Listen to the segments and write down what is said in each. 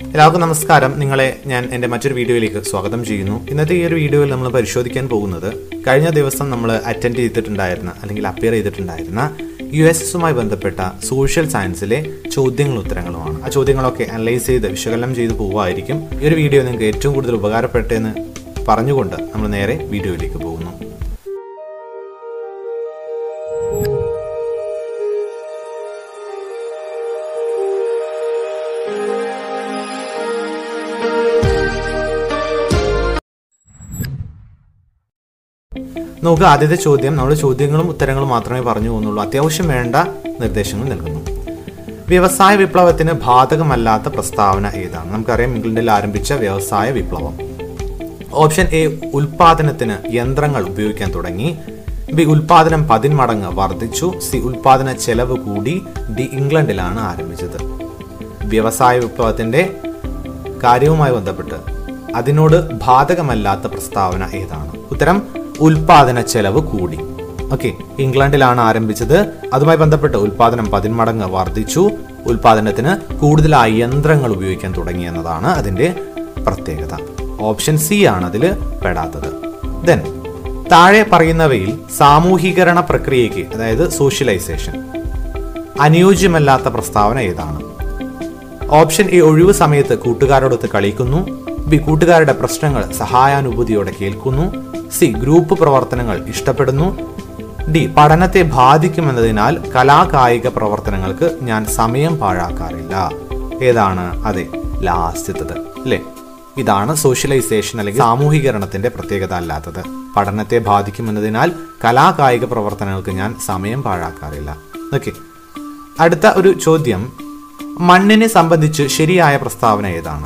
എല്ലാവർക്കും നമസ്കാരം നിങ്ങളെ ഞാൻ എൻ്റെ മറ്റൊരു വീഡിയോയിലേക്ക് സ്വാഗതം ചെയ്യുന്നു ഇന്നത്തെ ഈ ഒരു വീഡിയോയിൽ നമ്മൾ പരിശോധിക്കാൻ പോകുന്നത് കഴിഞ്ഞ ദിവസം നമ്മൾ അറ്റൻഡ് ചെയ്തിട്ടുണ്ടായിരുന്ന അല്ലെങ്കിൽ അപ്പിയർ ചെയ്തിട്ടുണ്ടായിരുന്ന യു എസ് എസുമായി ബന്ധപ്പെട്ട സോഷ്യൽ സയൻസിലെ ചോദ്യങ്ങളും ഉത്തരങ്ങളുമാണ് ആ ചോദ്യങ്ങളൊക്കെ അനലൈസ് ചെയ്ത് വിശകലനം ചെയ്ത് പോവുമായിരിക്കും ഈ ഒരു വീഡിയോ നിങ്ങൾക്ക് ഏറ്റവും കൂടുതൽ ഉപകാരപ്പെട്ടെന്ന് പറഞ്ഞുകൊണ്ട് നമ്മൾ നേരെ വീഡിയോയിലേക്ക് പോകുന്നു നോക്കുക ആദ്യത്തെ ചോദ്യം നമ്മൾ ചോദ്യങ്ങളും ഉത്തരങ്ങളും മാത്രമേ പറഞ്ഞു പോകുന്നുള്ളൂ അത്യാവശ്യം വേണ്ട നിർദ്ദേശങ്ങൾ നൽകുന്നു വ്യവസായ വിപ്ലവത്തിന് ബാധകമല്ലാത്ത പ്രസ്താവന ഏതാണ് നമുക്കറിയാം ഇംഗ്ലണ്ടിൽ ആരംഭിച്ച വ്യവസായ വിപ്ലവം ഓപ്ഷൻ എ ഉൽപാദനത്തിന് യന്ത്രങ്ങൾ ഉപയോഗിക്കാൻ തുടങ്ങി ബി ഉൽപാദനം പതിന്മടങ്ങ് വർദ്ധിച്ചു സി ഉൽപാദന ചെലവ് കൂടി ഡി ഇംഗ്ലണ്ടിലാണ് ആരംഭിച്ചത് വ്യവസായ വിപ്ലവത്തിന്റെ കാര്യവുമായി ബന്ധപ്പെട്ട് അതിനോട് ബാധകമല്ലാത്ത പ്രസ്താവന ഏതാണ് ഉത്തരം ഉൽപാദന ചെലവ് കൂടി ഓക്കെ ഇംഗ്ലണ്ടിലാണ് ആരംഭിച്ചത് അതുമായി ബന്ധപ്പെട്ട് ഉൽപാദനം പതിന്മടങ്ങ് വർദ്ധിച്ചു ഉൽപാദനത്തിന് കൂടുതലായി യന്ത്രങ്ങൾ ഉപയോഗിക്കാൻ തുടങ്ങി എന്നതാണ് അതിന്റെ പ്രത്യേകത ഓപ്ഷൻ സി ആണ് അതിൽ പെടാത്തത് ദെൻ താഴെ പറയുന്നവയിൽ സാമൂഹീകരണ പ്രക്രിയയ്ക്ക് അതായത് സോഷ്യലൈസേഷൻ അനുയോജ്യമല്ലാത്ത പ്രസ്താവന ഏതാണ് ഓപ്ഷൻ എ ഒഴിവു സമയത്ത് കൂട്ടുകാരോടൊത്ത് കളിക്കുന്നു ബി കൂട്ടുകാരുടെ പ്രശ്നങ്ങൾ സഹായാനുഭൂതിയോടെ കേൾക്കുന്നു സി ഗ്രൂപ്പ് പ്രവർത്തനങ്ങൾ ഇഷ്ടപ്പെടുന്നു ഡി പഠനത്തെ ബാധിക്കുമെന്നതിനാൽ കലാകായിക പ്രവർത്തനങ്ങൾക്ക് ഞാൻ സമയം പാഴാക്കാറില്ല ഏതാണ് അതെ ലാസ്റ്റത്തത് അല്ലേ ഇതാണ് സോഷ്യലൈസേഷൻ അല്ലെങ്കിൽ സാമൂഹികരണത്തിന്റെ പ്രത്യേകത അല്ലാത്തത് പഠനത്തെ ബാധിക്കുമെന്നതിനാൽ കലാകായിക പ്രവർത്തനങ്ങൾക്ക് ഞാൻ സമയം പാഴാക്കാറില്ല ഓക്കെ അടുത്ത ഒരു ചോദ്യം മണ്ണിനെ സംബന്ധിച്ച് ശരിയായ പ്രസ്താവന ഏതാണ്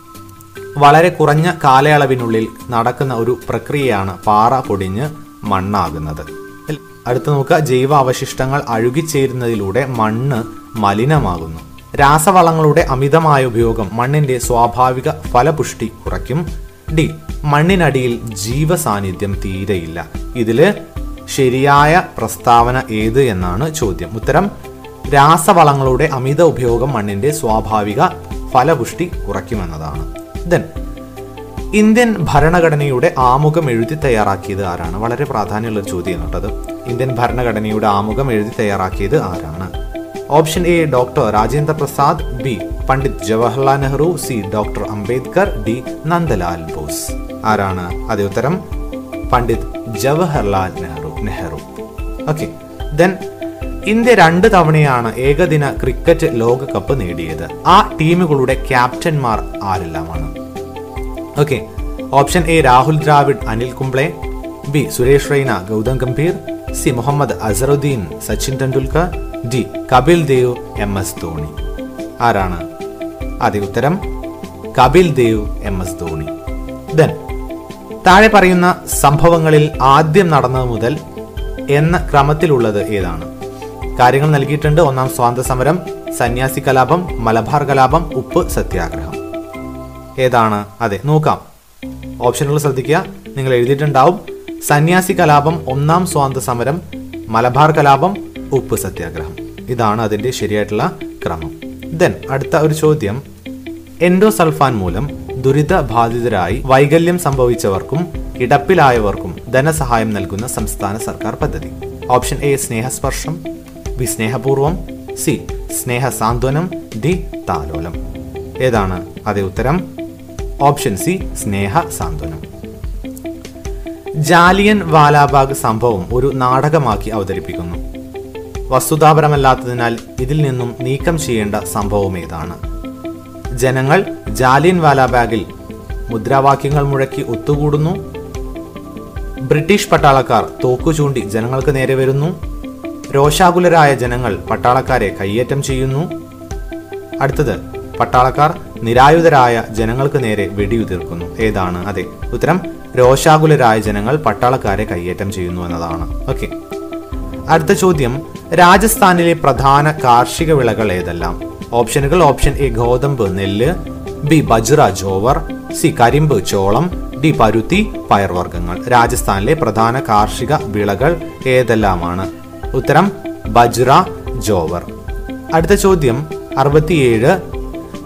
വളരെ കുറഞ്ഞ കാലയളവിനുള്ളിൽ നടക്കുന്ന ഒരു പ്രക്രിയയാണ് പാറ പൊടിഞ്ഞ് മണ്ണാകുന്നത് അടുത്ത നോക്കുക ജൈവ അവശിഷ്ടങ്ങൾ അഴുകിച്ചേരുന്നതിലൂടെ മണ്ണ് മലിനമാകുന്നു രാസവളങ്ങളുടെ അമിതമായ ഉപയോഗം മണ്ണിന്റെ സ്വാഭാവിക ഫലപുഷ്ടി കുറയ്ക്കും ഡി മണ്ണിനടിയിൽ ജീവസാന്നിധ്യം തീരെയില്ല ഇതില് ശരിയായ പ്രസ്താവന ഏത് എന്നാണ് ചോദ്യം ഉത്തരം രാസവളങ്ങളുടെ അമിത ഉപയോഗം മണ്ണിന്റെ സ്വാഭാവിക ഫലപുഷ്ടി കുറയ്ക്കുമെന്നതാണ് ദെൻ ഇന്ത്യൻ ഭരണഘടനയുടെ ആമുഖം എഴുതി തയ്യാറാക്കിയത് ആരാണ് വളരെ പ്രാധാന്യമുള്ള ഒരു ചോദ്യം കേട്ടത് ഇന്ത്യൻ ഭരണഘടനയുടെ ആമുഖം എഴുതി തയ്യാറാക്കിയത് ആരാണ് option A doctor Rajendra Prasad B Pandit Jawaharlal Nehru C doctor Ambedkar D Nandalal Bose ആരാണ് അതേ ഉത്തരം Pandit Jawaharlal Nehru Nehru okay then India രണ്ട് തവണയാണ് ഏകദിന ക്രിക്കറ്റ് ലോകകപ്പ് നേടിയത് ആ ടീമുകളുടെ ക്യാപ്റ്റന്മാർ ആരെല്ലാമാണ് okay option A Rahul Dravid Anil Kumble B Suresh Raina Gautam Gambhir C Mohammad Azharuddin Sachin Tendulkar D Kapil Dev M S Dhoni ആരാണ് ആദ്യ ഉത്തരം Kapil Dev M S Dhoni then താഴെ പറയുന്ന സംഭവങ്ങളിൽ ആദ്യം നടന്നത് മുതൽ എന്ന ക്രമത്തിലുള്ളത് ഏതാണ് കാര്യങ്ങൾ നൽകിയിട്ടുണ്ട് ഒന്നാം സ്വാതന്ത്ര്യ സമരം സന്യാസി കലാപം മലബാർ കലാപം ഉപ്പ് സത്യാഗ്രഹം ഏതാണ് അതെ നോക്കാം ഓപ്ഷനുകൾ ശ്രദ്ധിക്കുക നിങ്ങൾ എഴുതിയിട്ടുണ്ടാവും സന്യാസി കലാപം ഒന്നാം സ്വാതന്ത്ര്യ സമരം മലബാർ കലാപം ഉപ്പ് സത്യാഗ്രഹം ഇതാണ് അതിന്റെ ശരിയായിട്ടുള്ള ക്രമം ദെൻ അടുത്ത ഒരു ചോദ്യം എൻഡോസൾഫാൻ മൂലം ദുരിതബാധിതരായി വൈകല്യം സംഭവിച്ചവർക്കും കിടപ്പിലായവർക്കും ധനസഹായം നൽകുന്ന സംസ്ഥാന സർക്കാർ പദ്ധതി ഓപ്ഷൻ എ സ്നേഹസ്പർശം ബി സ്നേഹപൂർവം സി സ്നേഹ സാന്ത്വനം ഡി താലോലം ഏതാണ് അതേ ഉത്തരം ഓപ്ഷൻ സി സ്നേഹ സാന്ത്വനം ജാലിയൻ വാലാബാഗ് സംഭവം ഒരു നാടകമാക്കി അവതരിപ്പിക്കുന്നു വസ്തുതാപരമല്ലാത്തതിനാൽ ഇതിൽ നിന്നും നീക്കം ചെയ്യേണ്ട സംഭവം ഏതാണ് ജനങ്ങൾ ജാലിയൻ വാലാബാഗിൽ മുദ്രാവാക്യങ്ങൾ മുഴക്കി ഒത്തുകൂടുന്നു ബ്രിട്ടീഷ് പട്ടാളക്കാർ തോക്കു ചൂണ്ടി ജനങ്ങൾക്ക് നേരെ വരുന്നു രോഷാകുലരായ ജനങ്ങൾ പട്ടാളക്കാരെ കയ്യേറ്റം ചെയ്യുന്നു അടുത്തത് പട്ടാളക്കാർ നിരായുധരായ ജനങ്ങൾക്ക് നേരെ വെടിയുതിർക്കുന്നു ഏതാണ് അതെ ഉത്തരം രോഷാകുലരായ ജനങ്ങൾ പട്ടാളക്കാരെ കയ്യേറ്റം ചെയ്യുന്നു എന്നതാണ് ഓക്കെ അടുത്ത ചോദ്യം രാജസ്ഥാനിലെ പ്രധാന കാർഷിക വിളകൾ ഏതെല്ലാം ഓപ്ഷനുകൾ ഓപ്ഷൻ എ ഗോതമ്പ് നെല്ല് ബി ബജ്ര ജോവർ സി കരിമ്പ് ചോളം ഡി പരുത്തി പയർവർഗ്ഗങ്ങൾ രാജസ്ഥാനിലെ പ്രധാന കാർഷിക വിളകൾ ഏതെല്ലാമാണ് ഉത്തരം ബജ്ര ജോവർ അടുത്ത ചോദ്യം അറുപത്തിയേഴ്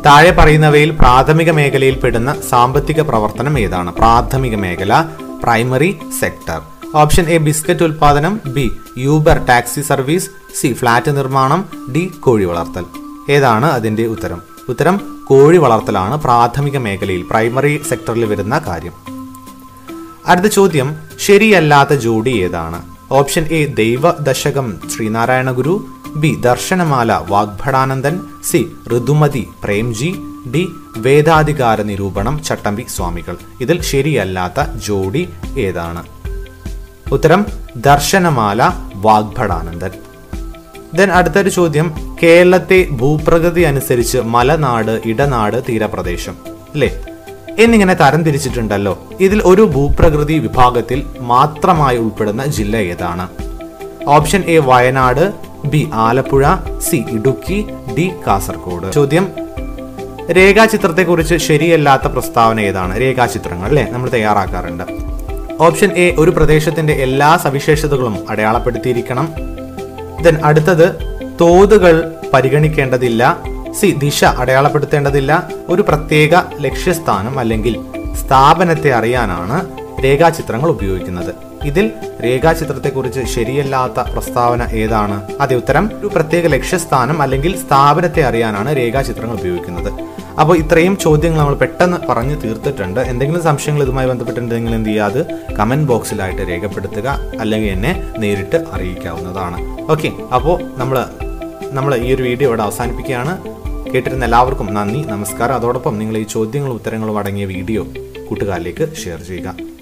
താഴെ പറയുന്നവയിൽ പ്രാഥമിക മേഖലയിൽ പെടുന്ന സാമ്പത്തിക പ്രവർത്തനം ഏതാണ് പ്രാഥമിക മേഖല primary sector option A biscuit ഉൽപാദനം B Uber taxi service C flat നിർമ്മാണം ഡി കോഴി വളർത്തൽ ഏതാണ് അതിന്റെ ഉത്തരം ഉത്തരം കോഴി വളർത്തലാണ് പ്രാഥമിക മേഖലയിൽ പ്രൈമറി സെക്ടറിൽ വരുന്ന കാര്യം അടുത്ത ചോദ്യം ശരിയല്ലാത്ത ജോഡി ഏതാണ് option A Daiva Dasakam Sree Narayana Guru B Darshanamala Vagbhatanandan C Ruthumathi Premji D Vedadhikara Niroopanam Chattampi സ്വാമികൾ ഇതിൽ ശരിയല്ലാത്ത ജോഡി ഏതാണ് ഉത്തരം ദർശനമാല വാഗ്ഭടാനന്ദൻ ദെൻ അടുത്തൊരു ചോദ്യം കേരളത്തെ ഭൂപ്രകൃതി അനുസരിച്ച് മലനാട് ഇടനാട് തീരപ്രദേശം അല്ലേ എന്നിങ്ങനെ തരംതിരിച്ചിട്ടുണ്ടല്ലോ ഇതിൽ ഒരു ഭൂപ്രകൃതി വിഭാഗത്തിൽ മാത്രമായി ഉൾപ്പെടുന്ന ജില്ല ഏതാണ് option A Wayanad B Alappuzha C Idukki D Kasaragod ചോദ്യം രേഖാചിത്രത്തെക്കുറിച്ച് ശരിയല്ലാത്ത പ്രസ്താവന ഏതാണ് രേഖാചിത്രങ്ങൾ അല്ലേ നമ്മൾ തയ്യാറാക്കാറുണ്ട് ഓപ്ഷൻ എ ഒരു പ്രദേശത്തിന്റെ എല്ലാ സവിശേഷതകളും അടയാളപ്പെടുത്തിയിരിക്കണം ദെൻ അടുത്തത് തോതുകൾ പരിഗണിക്കേണ്ടതില്ല സി ദിശ അടയാളപ്പെടുത്തേണ്ടതില്ല ഒരു പ്രത്യേക ലക്ഷ്യസ്ഥാനം അല്ലെങ്കിൽ സ്ഥാപനത്തെ അറിയാനാണ് രേഖാചിത്രങ്ങൾ ഉപയോഗിക്കുന്നത് ഇതിൽ രേഖാചിത്രത്തെക്കുറിച്ച് ശരിയല്ലാത്ത പ്രസ്താവന ഏതാണ് അതെ ഉത്തരം ഒരു പ്രത്യേക ലക്ഷ്യസ്ഥാനം അല്ലെങ്കിൽ സ്ഥാപനത്തെ അറിയാനാണ് രേഖാചിത്രങ്ങൾ ഉപയോഗിക്കുന്നത് അപ്പോൾ ഇത്രയും ചോദ്യങ്ങൾ നമ്മൾ പെട്ടെന്ന് പറഞ്ഞു തീർത്തിട്ടുണ്ട് എന്തെങ്കിലും സംശയങ്ങൾ ഇതുമായി ബന്ധപ്പെട്ടിട്ടുണ്ടെങ്കിൽ എന്ത് ചെയ്യുക അത് കമന്റ് ബോക്സിലായിട്ട് രേഖപ്പെടുത്തുക അല്ലെങ്കിൽ എന്നെ നേരിട്ട് അറിയിക്കാവുന്നതാണ് ഓക്കെ അപ്പോൾ നമ്മൾ നമ്മൾ ഈ ഒരു വീഡിയോ ഇവിടെ അവസാനിപ്പിക്കുകയാണ് കേട്ടിരുന്ന എല്ലാവർക്കും നന്ദി നമസ്കാരം അതോടൊപ്പം നിങ്ങൾ ഈ ചോദ്യങ്ങളും ഉത്തരങ്ങളും അടങ്ങിയ വീഡിയോ കൂട്ടുകാരിലേക്ക് ഷെയർ ചെയ്യുക